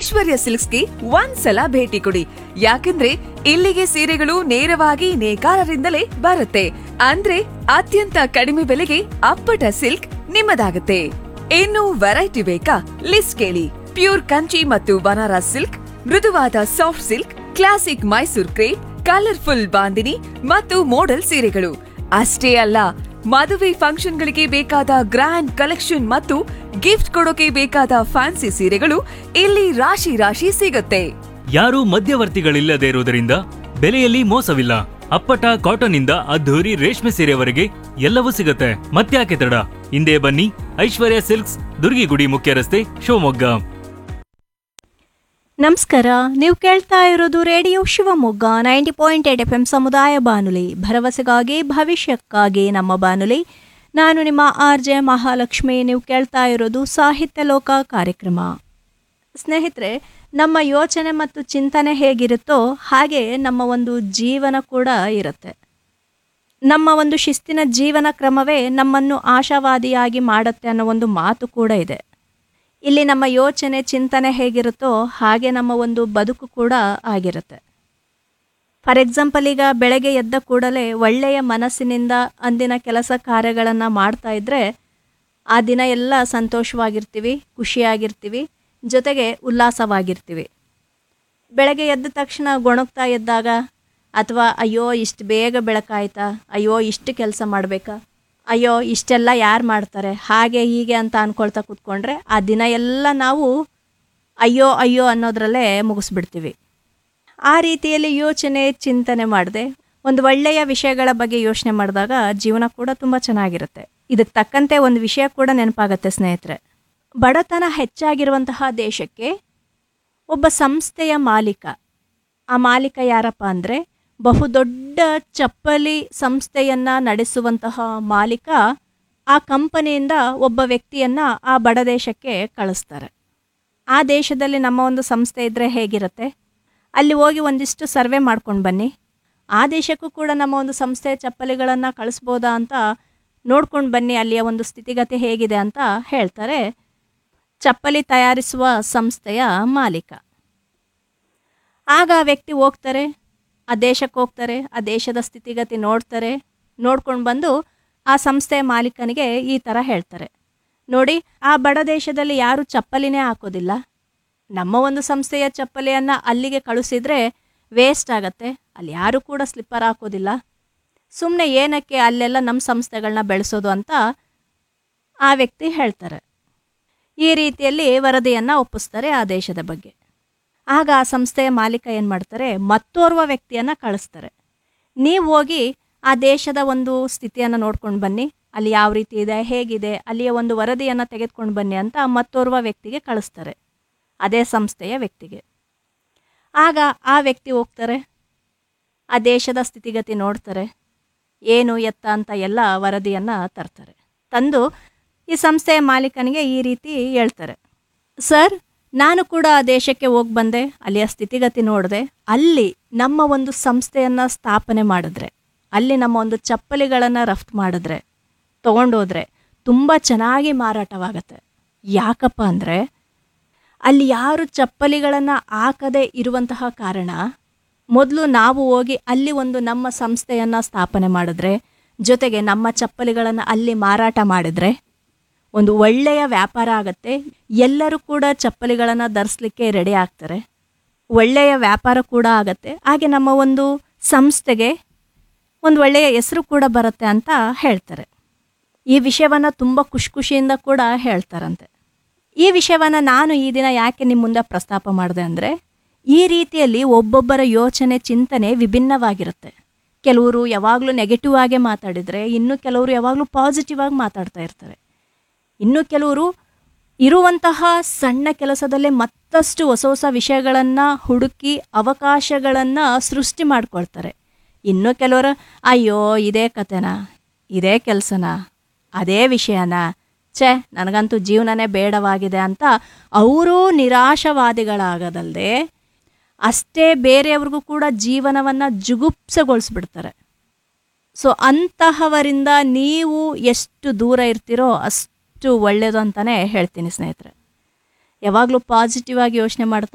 ಐಶ್ವರ್ಯ ಸಿಲ್ಕ್ಸ್ಗೆ ಒಂದ್ಸಲ ಭೇಟಿ ಕೊಡಿ ಯಾಕಂದ್ರೆ ಇಲ್ಲಿಗೆ ಸೀರೆಗಳು ನೇರವಾಗಿ ನೇಕಾರರಿಂದಲೇ ಬರುತ್ತೆ ಅಂದ್ರೆ ಅತ್ಯಂತ ಕಡಿಮೆ ಬೆಲೆಗೆ ಅಪ್ಪಟ ಸಿಲ್ಕ್ ನಿಮ್ಮದಾಗುತ್ತೆ ಇನ್ನು ವೆರೈಟಿ ಬೇಕಾ ಲಿಸ್ಟ್ ಕೇಳಿ ಪ್ಯೂರ್ ಕಂಚಿ ಮತ್ತು ಬನಾರಸ್ ಸಿಲ್ಕ್ ಮೃದುವಾದ soft silk classic Mysore crepe colourful bandhani ಮತ್ತು ಮೋಡಲ್ ಸೀರೆಗಳು ಅಷ್ಟೇ ಅಲ್ಲ ಮದುವೆ ಫಂಕ್ಷನ್ಗಳಿಗೆ ಬೇಕಾದ ಗ್ರ್ಯಾಂಡ್ ಕಲೆಕ್ಷನ್ ಮತ್ತು ಗಿಫ್ಟ್ ಕೊಡೋಕೆ ಬೇಕಾದ ಫ್ಯಾನ್ಸಿ ಸೀರೆಗಳು ಇಲ್ಲಿ ರಾಶಿ ರಾಶಿ ಸಿಗುತ್ತೆ ಯಾರೂ ಮಧ್ಯವರ್ತಿಗಳಿಲ್ಲದೆ ಇರುವುದರಿಂದ ಬೆಲೆಯಲ್ಲಿ ಮೋಸವಿಲ್ಲ ಅಪ್ಪಟ ಕಾಟನ್ ಇಂದ ಅದ್ಧೂರಿ ರೇಷ್ಮೆ ಸೀರೆವರೆಗೆ ಎಲ್ಲವೂ ಸಿಗುತ್ತೆ ಮತ್ತ್ಯಾಕೆ ತಡ ಹಿಂದೆ ಬನ್ನಿ ಐಶ್ವರ್ಯ ಸಿಲ್ಕ್ಸ್ ದುರ್ಗಿಗುಡಿ ಮುಖ್ಯ ರಸ್ತೆ ಶಿವಮೊಗ್ಗ ನಮಸ್ಕಾರ ನೀವು ಕೇಳ್ತಾ ಇರೋದು radio Shivamogga ninety point eight F M ಸಮುದಾಯ ಬಾನುಲಿ ಭರವಸೆಗಾಗಿ ಭವಿಷ್ಯಕ್ಕಾಗಿ ನಮ್ಮ ಬಾನುಲಿ ನಾನು ನಿಮ್ಮ ಆರ್ ಜೆ ಮಹಾಲಕ್ಷ್ಮಿ ನೀವು ಕೇಳ್ತಾ ಇರೋದು ಸಾಹಿತ್ಯ ಲೋಕ ಕಾರ್ಯಕ್ರಮ ಸ್ನೇಹಿತರೆ ನಮ್ಮ ಯೋಚನೆ ಮತ್ತು ಚಿಂತನೆ ಹೇಗಿರುತ್ತೋ ಹಾಗೆ ನಮ್ಮ ಒಂದು ಜೀವನ ಕೂಡ ಇರುತ್ತೆ ನಮ್ಮ ಒಂದು ಶಿಸ್ತಿನ ಜೀವನ ಕ್ರಮವೇ ನಮ್ಮನ್ನು ಆಶಾವಾದಿಯಾಗಿ ಮಾಡುತ್ತೆ ಅನ್ನೋ ಒಂದು ಮಾತು ಕೂಡ ಇದೆ ಇಲ್ಲಿ ನಮ್ಮ ಯೋಚನೆ ಚಿಂತನೆ ಹೇಗಿರುತ್ತೋ ಹಾಗೆ ನಮ್ಮ ಒಂದು ಬದುಕು ಕೂಡ ಆಗಿರುತ್ತೆ ಫಾರ್ ಎಕ್ಸಾಂಪಲ್ ಈಗ ಬೆಳಗ್ಗೆ ಎದ್ದ ಕೂಡಲೇ ಒಳ್ಳೆಯ ಮನಸ್ಸಿನಿಂದ ಅಂದಿನ ಕೆಲಸ ಕಾರ್ಯಗಳನ್ನು ಮಾಡ್ತಾ ಇದ್ದರೆ ಆ ದಿನ ಎಲ್ಲ ಸಂತೋಷವಾಗಿರ್ತೀವಿ ಖುಷಿಯಾಗಿರ್ತೀವಿ ಜೊತೆಗೆ ಉಲ್ಲಾಸವಾಗಿರ್ತೀವಿ ಬೆಳಗ್ಗೆ ಎದ್ದ ತಕ್ಷಣ ಗೊಣಗ್ತಾ ಎದ್ದಾಗ ಅಥವಾ ಅಯ್ಯೋ ಇಷ್ಟು ಬೇಗ ಬೆಳಕಾಯ್ತಾ ಅಯ್ಯೋ ಇಷ್ಟು ಕೆಲಸ ಮಾಡಬೇಕಾ ಅಯ್ಯೋ ಇಷ್ಟೆಲ್ಲ ಯಾರು ಮಾಡ್ತಾರೆ ಹಾಗೆ ಹೀಗೆ ಅಂತ ಅಂದ್ಕೊಳ್ತಾ ಕೂತ್ಕೊಂಡ್ರೆ ಆ ದಿನ ಎಲ್ಲ ನಾವು ಅಯ್ಯೋ ಅಯ್ಯೋ ಅನ್ನೋದ್ರಲ್ಲೇ ಮುಗಿಸ್ಬಿಡ್ತೀವಿ ಆ ರೀತಿಯಲ್ಲಿ ಯೋಚನೆ ಚಿಂತನೆ ಮಾಡದೆ ಒಂದು ಒಳ್ಳೆಯ ವಿಷಯಗಳ ಬಗ್ಗೆ ಯೋಚನೆ ಮಾಡಿದಾಗ ಜೀವನ ಕೂಡ ತುಂಬ ಚೆನ್ನಾಗಿರುತ್ತೆ ಇದಕ್ಕೆ ತಕ್ಕಂತೆ ಒಂದು ವಿಷಯ ಕೂಡ ನೆನಪಾಗತ್ತೆ ಸ್ನೇಹಿತರೆ ಬಡತನ ಹೆಚ್ಚಾಗಿರುವಂತಹ ದೇಶಕ್ಕೆ ಒಬ್ಬ ಸಂಸ್ಥೆಯ ಮಾಲೀಕ ಆ ಮಾಲೀಕ ಯಾರಪ್ಪ ಅಂದರೆ ಬಹುದೊಡ್ಡ ಚಪ್ಪಲಿ ಸಂಸ್ಥೆಯನ್ನು ನಡೆಸುವಂತಹ ಮಾಲೀಕ ಆ ಕಂಪನಿಯಿಂದ ಒಬ್ಬ ವ್ಯಕ್ತಿಯನ್ನು ಆ ಬಡ ದೇಶಕ್ಕೆ ಕಳಿಸ್ತಾರೆ ಆ ದೇಶದಲ್ಲಿ ನಮ್ಮ ಒಂದು ಸಂಸ್ಥೆ ಇದ್ದರೆ ಹೇಗಿರುತ್ತೆ ಅಲ್ಲಿ ಹೋಗಿ ಒಂದಿಷ್ಟು ಸರ್ವೆ ಮಾಡ್ಕೊಂಡು ಬನ್ನಿ ಆ ದೇಶಕ್ಕೂ ಕೂಡ ನಮ್ಮ ಒಂದು ಸಂಸ್ಥೆ ಚಪ್ಪಲಿಗಳನ್ನು ಕಳಿಸ್ಬೋದಾ ಅಂತ ನೋಡ್ಕೊಂಡು ಬನ್ನಿ ಅಲ್ಲಿಯ ಒಂದು ಸ್ಥಿತಿಗತಿ ಹೇಗಿದೆ ಅಂತ ಹೇಳ್ತಾರೆ ಚಪ್ಪಲಿ ತಯಾರಿಸುವ ಸಂಸ್ಥೆಯ ಮಾಲೀಕ ಆಗ ಆ ವ್ಯಕ್ತಿ ಹೋಗ್ತಾರೆ ಆ ದೇಶಕ್ಕೆ ಹೋಗ್ತಾರೆ ಆ ದೇಶದ ಸ್ಥಿತಿಗತಿ ನೋಡ್ತಾರೆ ನೋಡ್ಕೊಂಡು ಬಂದು ಆ ಸಂಸ್ಥೆಯ ಮಾಲೀಕನಿಗೆ ಈ ಥರ ಹೇಳ್ತಾರೆ ನೋಡಿ ಆ ಬಡ ದೇಶದಲ್ಲಿ ಯಾರು ಚಪ್ಪಲಿನೇ ಹಾಕೋದಿಲ್ಲ ನಮ್ಮ ಒಂದು ಸಂಸ್ಥೆಯ ಚಪ್ಪಲಿಯನ್ನು ಅಲ್ಲಿಗೆ ಕಳಿಸಿದ್ರೆ ವೇಸ್ಟ್ ಆಗತ್ತೆ ಅಲ್ಲಿ ಯಾರು ಕೂಡ ಸ್ಲಿಪ್ಪರ್ ಹಾಕೋದಿಲ್ಲ ಸುಮ್ಮನೆ ಏನಕ್ಕೆ ಅಲ್ಲೆಲ್ಲ ನಮ್ಮ ಸಂಸ್ಥೆಗಳನ್ನ ಬೆಳೆಸೋದು ಅಂತ ಆ ವ್ಯಕ್ತಿ ಹೇಳ್ತಾರೆ ಈ ರೀತಿಯಲ್ಲಿ ವರದಿಯನ್ನು ಒಪ್ಪಿಸ್ತಾರೆ ಆ ದೇಶದ ಬಗ್ಗೆ ಆಗ ಆ ಸಂಸ್ಥೆಯ ಮಾಲೀಕ ಏನು ಮಾಡ್ತಾರೆ ಮತ್ತೋರ್ವ ವ್ಯಕ್ತಿಯನ್ನು ಕಳಿಸ್ತಾರೆ ನೀವು ಹೋಗಿ ಆ ದೇಶದ ಒಂದು ಸ್ಥಿತಿಯನ್ನು ನೋಡ್ಕೊಂಡು ಬನ್ನಿ ಅಲ್ಲಿ ಯಾವ ರೀತಿ ಇದೆ ಹೇಗಿದೆ ಅಲ್ಲಿಯ ಒಂದು ವರದಿಯನ್ನು ತೆಗೆದುಕೊಂಡು ಬನ್ನಿ ಅಂತ ಮತ್ತೋರ್ವ ವ್ಯಕ್ತಿಗೆ ಕಳಿಸ್ತಾರೆ ಅದೇ ಸಂಸ್ಥೆಯ ವ್ಯಕ್ತಿಗೆ ಆಗ ಆ ವ್ಯಕ್ತಿ ಹೋಗ್ತಾರೆ ಆ ದೇಶದ ಸ್ಥಿತಿಗತಿ ನೋಡ್ತಾರೆ ಏನು ಎತ್ತ ಅಂತ ಎಲ್ಲ ವರದಿಯನ್ನು ತರ್ತಾರೆ ತಂದು ಈ ಸಂಸ್ಥೆಯ ಮಾಲೀಕನಿಗೆ ಈ ರೀತಿ ಹೇಳ್ತಾರೆ ಸರ್ ನಾನು ಕೂಡ ಆ ದೇಶಕ್ಕೆ ಹೋಗಿ ಬಂದೆ ಅಲ್ಲಿಯ ಸ್ಥಿತಿಗತಿ ನೋಡಿದೆ ಅಲ್ಲಿ ನಮ್ಮ ಒಂದು ಸಂಸ್ಥೆಯನ್ನು ಸ್ಥಾಪನೆ ಮಾಡಿದ್ರೆ ಅಲ್ಲಿ ನಮ್ಮ ಒಂದು ಚಪ್ಪಲಿಗಳನ್ನು ರಫ್ತು ಮಾಡಿದ್ರೆ ತೊಗೊಂಡೋದ್ರೆ ತುಂಬ ಚೆನ್ನಾಗಿ ಮಾರಾಟವಾಗತ್ತೆ ಯಾಕಪ್ಪ ಅಂದರೆ ಅಲ್ಲಿ ಯಾರು ಚಪ್ಪಲಿಗಳನ್ನು ಹಾಕದೇ ಇರುವಂತಹ ಕಾರಣ ಮೊದಲು ನಾವು ಹೋಗಿ ಅಲ್ಲಿ ಒಂದು ನಮ್ಮ ಸಂಸ್ಥೆಯನ್ನು ಸ್ಥಾಪನೆ ಮಾಡಿದ್ರೆ ಜೊತೆಗೆ ನಮ್ಮ ಚಪ್ಪಲಿಗಳನ್ನು ಅಲ್ಲಿ ಮಾರಾಟ ಮಾಡಿದ್ರೆ ಒಂದು ಒಳ್ಳೆಯ ವ್ಯಾಪಾರ ಆಗುತ್ತೆ ಎಲ್ಲರೂ ಕೂಡ ಚಪ್ಪಲಿಗಳನ್ನು ಧರಿಸ್ಲಿಕ್ಕೆ ರೆಡಿ ಆಗ್ತಾರೆ ಒಳ್ಳೆಯ ವ್ಯಾಪಾರ ಕೂಡ ಆಗತ್ತೆ ಹಾಗೆ ನಮ್ಮ ಒಂದು ಸಂಸ್ಥೆಗೆ ಒಂದು ಒಳ್ಳೆಯ ಹೆಸರು ಕೂಡ ಬರುತ್ತೆ ಅಂತ ಹೇಳ್ತಾರೆ ಈ ವಿಷಯವನ್ನು ತುಂಬ ಖುಷಿ ಖುಷಿಯಿಂದ ಕೂಡ ಹೇಳ್ತಾರಂತೆ ಈ ವಿಷಯವನ್ನು ನಾನು ಈ ದಿನ ಯಾಕೆ ನಿಮ್ಮ ಮುಂದೆ ಪ್ರಸ್ತಾಪ ಮಾಡಿದೆ ಅಂದರೆ ಈ ರೀತಿಯಲ್ಲಿ ಒಬ್ಬೊಬ್ಬರ ಯೋಚನೆ ಚಿಂತನೆ ವಿಭಿನ್ನವಾಗಿರುತ್ತೆ ಕೆಲವರು ಯಾವಾಗಲೂ ನೆಗೆಟಿವ್ ಆಗೇ ಮಾತಾಡಿದರೆ ಇನ್ನು ಕೆಲವರು ಯಾವಾಗಲೂ ಪಾಸಿಟಿವ್ ಆಗಿ ಮಾತಾಡ್ತಾ ಇರ್ತಾರೆ ಇನ್ನು ಕೆಲವರು ಇರುವಂತಹ ಸಣ್ಣ ಕೆಲಸದಲ್ಲೇ ಮತ್ತಷ್ಟು ಹೊಸ ಹೊಸ ವಿಷಯಗಳನ್ನು ಹುಡುಕಿ ಅವಕಾಶಗಳನ್ನು ಸೃಷ್ಟಿ ಮಾಡ್ಕೊಳ್ತಾರೆ ಇನ್ನು ಕೆಲವರು ಅಯ್ಯೋ ಇದೇ ಕತೆನಾ ಇದೇ ಕೆಲಸನಾ ಅದೇ ವಿಷಯನಾ ಛೇ ನನಗಂತೂ ಜೀವನನೇ ಬೇಡವಾಗಿದೆ ಅಂತ ಅವರೂ ನಿರಾಶವಾದಿಗಳಾಗದಲ್ಲದೆ ಅಷ್ಟೇ ಬೇರೆಯವ್ರಿಗೂ ಕೂಡ ಜೀವನವನ್ನು ಜುಗುಪ್ಸೆಗೊಳಿಸ್ಬಿಡ್ತಾರೆ ಸೊ ಅಂತಹವರಿಂದ ನೀವು ಎಷ್ಟು ದೂರ ಇರ್ತೀರೋ ಅಷ್ಟು ಒಳ್ಳೆಯದು ಅಂತಲೇ ಹೇಳ್ತೀನಿ ಸ್ನೇಹಿತರೆ ಯಾವಾಗಲೂ ಪಾಸಿಟಿವ್ ಆಗಿ ಯೋಚನೆ ಮಾಡ್ತಾ